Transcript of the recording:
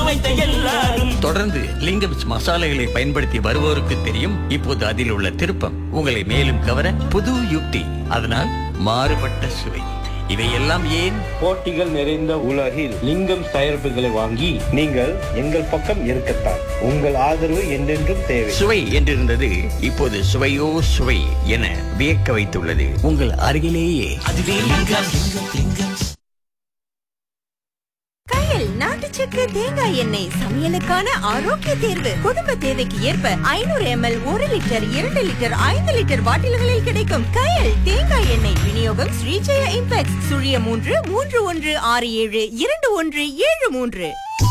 சமைத்த எல்லாரும் தொடர்ந்து லிங்கம்ஸ் மசாலைகளை பயன்படுத்தி வருவோருக்கு தெரியும் இப்போது அதில் உள்ள திருப்பம் உங்களை மேலும் கவர புது யுக்தி அதனால் மாறுபட்ட சுவை இவையெல்லாம் ஏன் போட்டிகள் நிறைந்த உலகில் லிங்கம் தயாரிப்புகளை வாங்கி நீங்கள் எங்கள் பக்கம் இருக்கத்தான் உங்கள் ஆதரவு என்றென்றும் தேவை சுவை என்றிருந்தது இப்போது சுவையோ சுவை என வியக்க வைத்துள்ளது உங்கள் அருகிலேயே அதுவே லிங்கம் கையில் நாட்டு சக்கரை தேங்காய் எண்ணெய் சமையலுக்கான ஆரோக்கிய தேர்வு குடும்ப தேவைக்கு ஏற்ப ஐநூறு எம்எல் ஒரு லிட்டர் இரண்டு லிட்டர் ஐந்து லிட்டர் பாட்டில்களில் கிடைக்கும் கையில் தேங்காய் எண்ணெய் விநியோகம் ஸ்ரீஜெய இம்பெக்ஸ் சுழிய மூன்று மூன்று ஒன்று ஆறு ஏழு இரண்டு ஒன்று ஏழு மூன்று